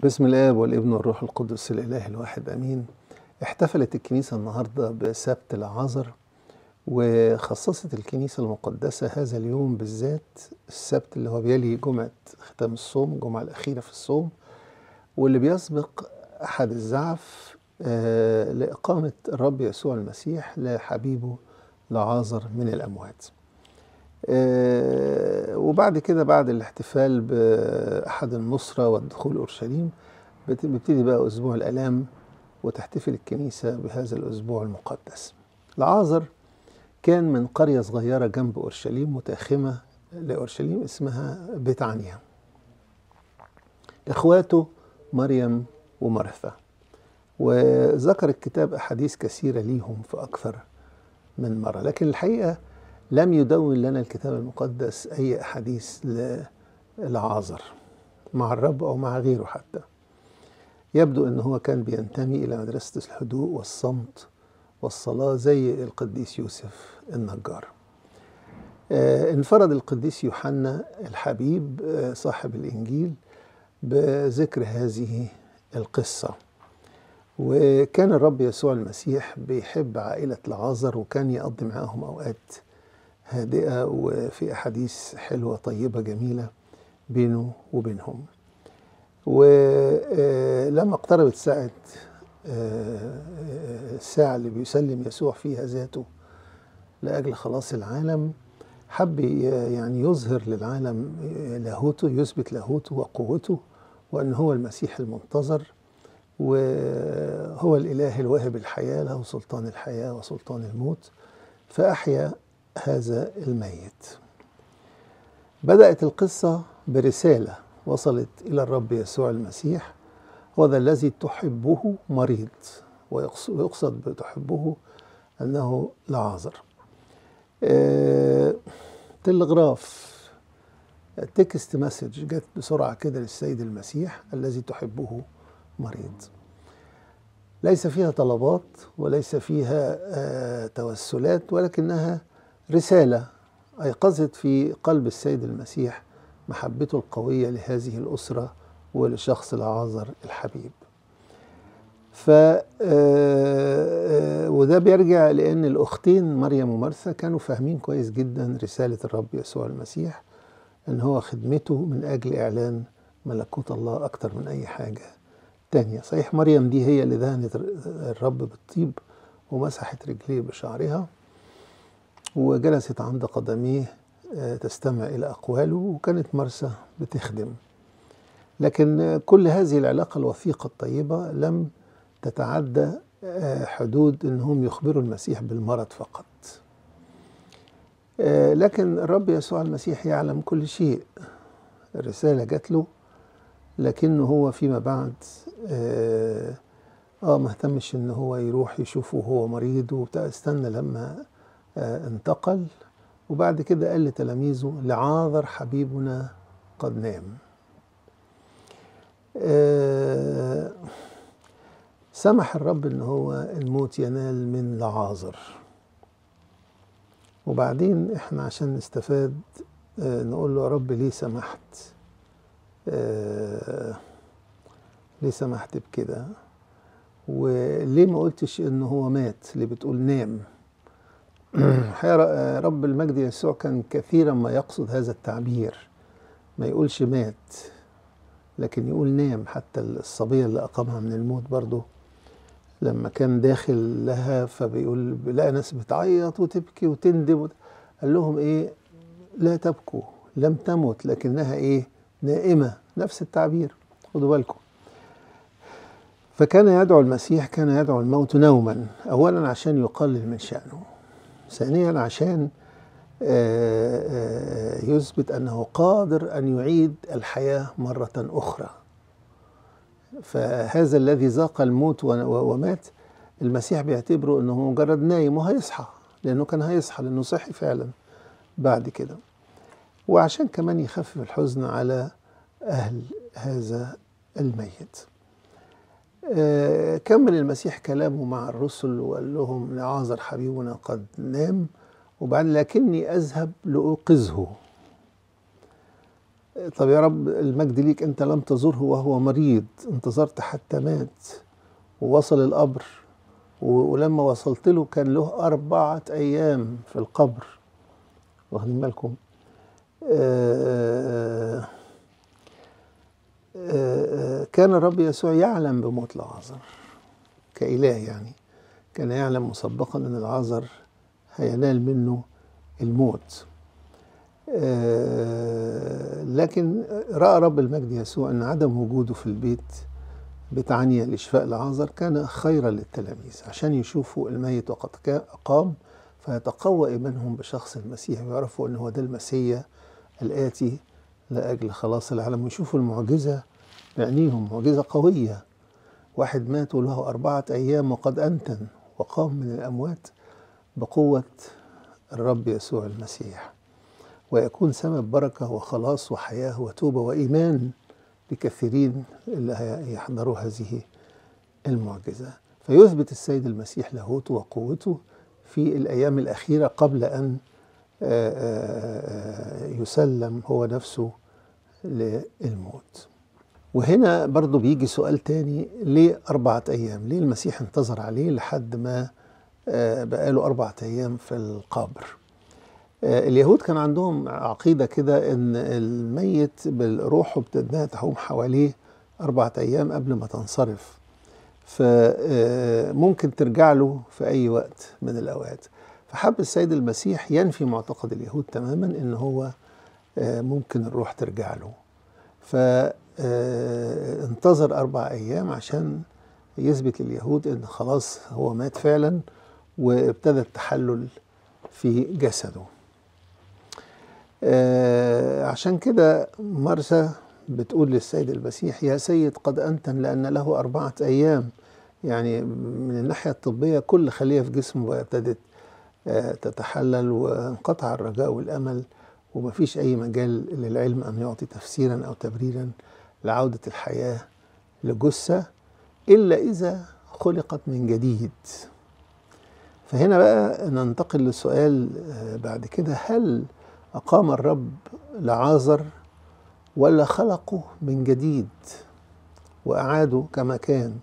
بسم الآب والابن والروح القدس الإله الواحد أمين احتفلت الكنيسة النهاردة بسبت العذر وخصصت الكنيسة المقدسة هذا اليوم بالذات السبت اللي هو بيلي جمعة ختام الصوم الجمعة الأخيرة في الصوم واللي بيسبق أحد الزعف آه، لإقامة الرب يسوع المسيح لحبيبه لعازر من الأموات آه، وبعد كده بعد الاحتفال بأحد النصرة والدخول أورشليم بت- بيبتدي بقى أسبوع الآلام وتحتفل الكنيسة بهذا الأسبوع المقدس لعازر كان من قرية صغيرة جنب أورشليم متأخمة لأورشليم اسمها بيت عنيا إخواته مريم ومرثا وذكر الكتاب أحاديث كثيرة ليهم في أكثر من مرة لكن الحقيقة لم يدون لنا الكتاب المقدس أي أحاديث لعازر مع الرب أو مع غيره حتى يبدو أنه هو كان بينتمي إلى مدرسة الهدوء والصمت والصلاة زي القديس يوسف النجار آه، انفرد القديس يوحنا الحبيب آه، صاحب الإنجيل بذكر هذه القصة وكان الرب يسوع المسيح بيحب عائلة لعازر وكان يقضي معاهم أوقات هادئة وفي أحاديث حلوة طيبة جميلة بينه وبينهم ولما اقتربت ساعة آه، الساعة اللي بيسلم يسوع فيها ذاته لأجل خلاص العالم حب ي- يعني يظهر للعالم لاهوته يثبت لاهوته وقوته وأن هو المسيح المنتظر وهو الإله الواهب الحياة له سلطان الحياة وسلطان الموت فأحيا هذا الميت بدأت القصة برسالة وصلت إلى الرب يسوع المسيح هو ذا الذي تحبه مريض ويقص- ويقصد بتحبه أنه لعازر آه، تلغراف تكست مسج جت بسرعة كده للسيد المسيح الذي تحبه مريض ليس فيها طلبات وليس فيها آه، توسلات ولكنها رسالة أيقظت في قلب السيد المسيح محبته القوية لهذه الأسرة ولشخص العازر الحبيب ف آه، آه، وده بيرجع لأن الأختين مريم ومرثا كانوا فاهمين كويس جدا رسالة الرب يسوع المسيح أن هو خدمته من أجل إعلان ملكوت الله أكتر من أي حاجة تانية صحيح مريم دي هي اللي دهنت الرب بالطيب ومسحت رجليه بشعرها وجلست عند قدميه آه، تستمع إلى أقواله وكانت مرسى بتخدم لكن آه، كل هذه العلاقة الوثيقة الطيبة لم تتعدى آه، حدود أنهم يخبروا المسيح بالمرض فقط آه، لكن الرب يسوع المسيح يعلم كل شيء الرسالة جات له لكنه هو فيما بعد آه, اه ما اهتمش ان هو يروح يشوفه وهو مريض وبتاع استنى لما آه انتقل وبعد كده قال لتلاميذه لعاذر حبيبنا قد نام آه سمح الرب ان هو الموت ينال من لعازر وبعدين احنا عشان نستفاد آه نقول له يا رب ليه سمحت آه ليه سمحت بكده وليه ما قلتش ان هو مات اللي بتقول نام الحقيقة رب المجد يسوع كان كثيرا ما يقصد هذا التعبير ما يقولش مات لكن يقول نام حتى الصبية اللي أقامها من الموت برضه لما كان داخل لها فبيقول لقى ناس بتعيط وتبكي وتندب وت- قال لهم ايه لا تبكوا لم تمت لكنها ايه نائمة نفس التعبير خدوا بالكم فكان يدعو المسيح كان يدعو الموت نوما اولا عشان يقلل من شأنه ثانيا عشان آه، آه، يثبت انه قادر ان يعيد الحياة مرة اخرى فهذا الذي ذاق الموت و- و- ومات المسيح بيعتبره انه مجرد نايم وهيصحى لانه كان هيصحى لانه صحي فعلا بعد كده وعشان كمان يخفف الحزن على اهل هذا الميت آه، كمل المسيح كلامه مع الرسل وقال لهم لعازر حبيبنا قد نام وبعد لكني اذهب لاوقظه طب يا رب المجد ليك أنت لم تزوره وهو مريض انتظرت حتى مات ووصل القبر ولما وصلت له كان له أربعة أيام في القبر واخدين بالكم آه آه كان الرب يسوع يعلم بموت العازر كإله يعني كان يعلم مسبقا أن العازر هينال منه الموت آه لكن رأى رب المجد يسوع أن عدم وجوده في البيت بتعنية لإشفاء العازر كان خيرا للتلاميذ عشان يشوفوا الميت وقد قام فيتقوى إيمانهم بشخص المسيح ويعرفوا أنه هو ده المسيح الآتي لأجل خلاص العالم ويشوفوا المعجزة بعينيهم معجزة قوية واحد مات وله أربعة أيام وقد أنتن وقام من الأموات بقوة الرب يسوع المسيح ويكون سبب بركة وخلاص وحياة وتوبة وإيمان لكثيرين اللي يحضروا هذه المعجزة فيثبت السيد المسيح لاهوته وقوته في الأيام الأخيرة قبل أن يسلم هو نفسه للموت وهنا برضو بيجي سؤال تاني ليه أربعة أيام ليه المسيح انتظر عليه لحد ما بقاله أربعة أيام في القبر اليهود كان عندهم عقيدة كده إن الميت بالروح بتبدأ تحوم حواليه أربعة أيام قبل ما تنصرف فممكن ترجع له في أي وقت من الأوقات فحب السيد المسيح ينفي معتقد اليهود تماما إن هو ممكن الروح ترجع له فانتظر أربع أيام عشان يثبت لليهود إن خلاص هو مات فعلا وابتدى التحلل في جسده آه عشان كده مرسى بتقول للسيد المسيح يا سيد قد أنتن لأن له أربعة أيام يعني من الناحية الطبية كل خلية في جسمه بقى ابتدت آه تتحلل وانقطع الرجاء والأمل ومفيش أي مجال للعلم أن يعطي تفسيرا أو تبريرا لعودة الحياة لجثة إلا إذا خلقت من جديد فهنا بقى ننتقل للسؤال بعد كده هل أقام الرب لعازر ولا خلقه من جديد وأعاده كما كان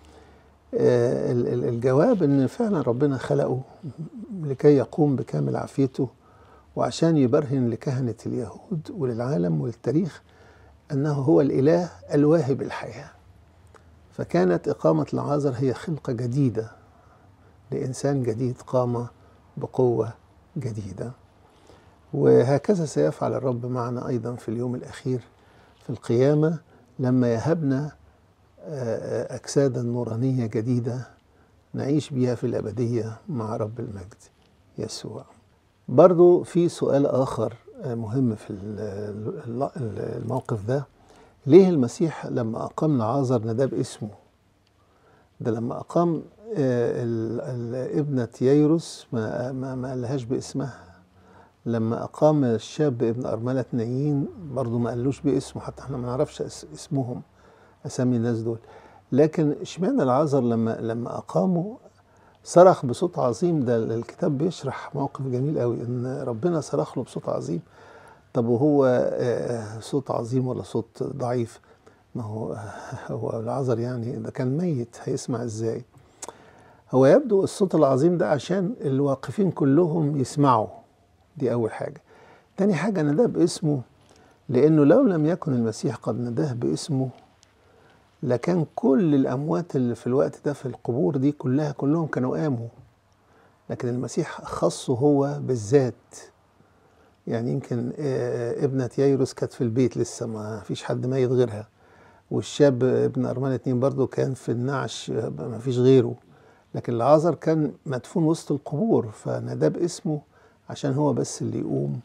الجواب أن فعلا ربنا خلقه لكي يقوم بكامل عافيته وعشان يبرهن لكهنة اليهود وللعالم وللتاريخ أنه هو الإله الواهب الحياة فكانت إقامة العازر هي خلقة جديدة لإنسان جديد قام بقوة جديدة وهكذا سيفعل الرب معنا أيضا في اليوم الأخير في القيامة لما يهبنا أجسادا نورانية جديدة نعيش بها في الأبدية مع رب المجد يسوع برضو في سؤال آخر مهم في الموقف ده ليه المسيح لما أقام لعازر نداه باسمه ده لما أقام ابنة ييروس ما, ما, ما قالهاش باسمها لما أقام الشاب ابن أرملة نايين برضو ما قالوش باسمه حتى احنا ما نعرفش اسمهم أسامي الناس دول لكن اشمعنى العازر لما لما أقاموا صرخ بصوت عظيم ده الكتاب بيشرح موقف جميل قوي ان ربنا صرخ له بصوت عظيم طب وهو صوت عظيم ولا صوت ضعيف ما هو هو العذر يعني ده كان ميت هيسمع ازاي هو يبدو الصوت العظيم ده عشان الواقفين كلهم يسمعوا دي اول حاجه تاني حاجه نداه باسمه لانه لو لم يكن المسيح قد نداه باسمه لكان كل الاموات اللي في الوقت ده في القبور دي كلها كلهم كانوا قاموا لكن المسيح خصه هو بالذات يعني يمكن ابنة ييروس كانت في البيت لسه ما فيش حد ميت غيرها والشاب ابن أرمان اتنين برضه كان في النعش ما فيش غيره لكن العازر كان مدفون وسط القبور فناداه باسمه عشان هو بس اللي يقوم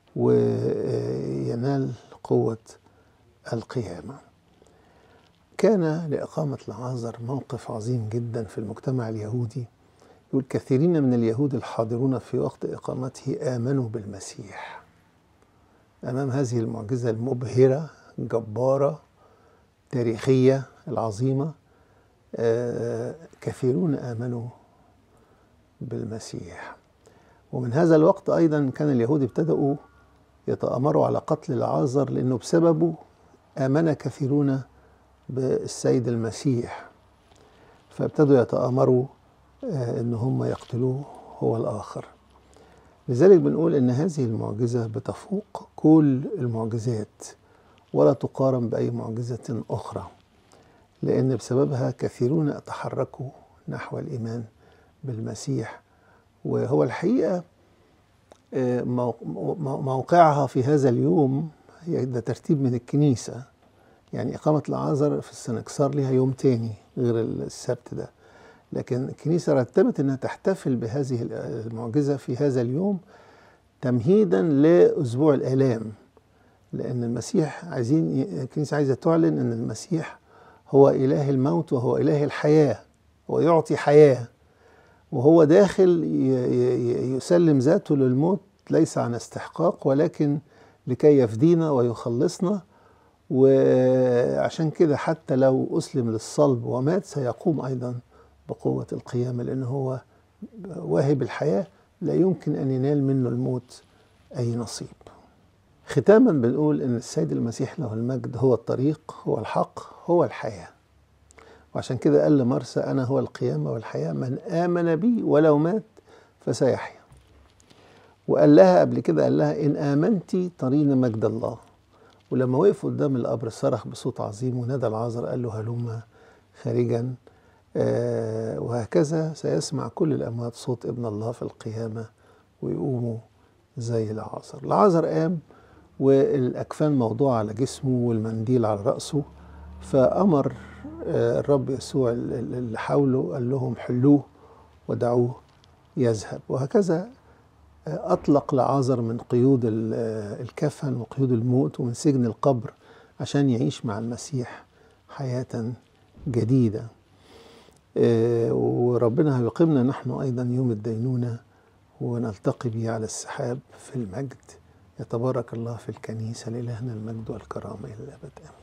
وينال قوة القيامة كان لإقامة العازر موقف عظيم جدا في المجتمع اليهودي يقول كثيرين من اليهود الحاضرون في وقت إقامته آمنوا بالمسيح أمام هذه المعجزة المبهرة جبارة تاريخية العظيمة آه كثيرون آمنوا بالمسيح ومن هذا الوقت أيضا كان اليهود ابتدأوا يتآمروا على قتل العازر لأنه بسببه آمن كثيرون بالسيد المسيح فابتدوا يتآمروا آه، ان هم يقتلوه هو الآخر لذلك بنقول ان هذه المعجزة بتفوق كل المعجزات ولا تقارن بأي معجزة أخرى لأن بسببها كثيرون تحركوا نحو الإيمان بالمسيح وهو الحقيقة آه، موقعها في هذا اليوم ده ترتيب من الكنيسة يعني إقامة العازر في السنكسار لها يوم تاني غير السبت ده لكن الكنيسة رتبت أنها تحتفل بهذه المعجزة في هذا اليوم تمهيدا لأسبوع الآلام لأن المسيح عايزين الكنيسة عايزة تعلن أن المسيح هو إله الموت وهو إله الحياة ويعطي حياة وهو داخل يسلم ذاته للموت ليس عن استحقاق ولكن لكي يفدينا ويخلصنا وعشان كده حتى لو أسلم للصلب ومات سيقوم أيضا بقوة القيامة لأنه هو واهب الحياة لا يمكن أن ينال منه الموت أي نصيب ختاما بنقول أن السيد المسيح له المجد هو الطريق هو الحق هو الحياة وعشان كده قال لمرسى أنا هو القيامة والحياة من آمن بي ولو مات فسيحيا وقال لها قبل كده قال لها إن آمنتي ترين مجد الله ولما وقف قدام القبر صرخ بصوت عظيم ونادى العازر قال له هلم خارجا آه وهكذا سيسمع كل الأموات صوت ابن الله في القيامة ويقوموا زي العازر العازر قام والأكفان موضوعة على جسمه والمنديل على رأسه فأمر آه الرب يسوع اللي حوله قال لهم حلوه ودعوه يذهب وهكذا أطلق لعازر من قيود الكفن وقيود الموت ومن سجن القبر عشان يعيش مع المسيح حياة جديدة آه، وربنا هيقيمنا نحن أيضا يوم الدينونة ونلتقي به على السحاب في المجد يتبارك الله في الكنيسة لإلهنا المجد والكرامة إلى الأبد آمين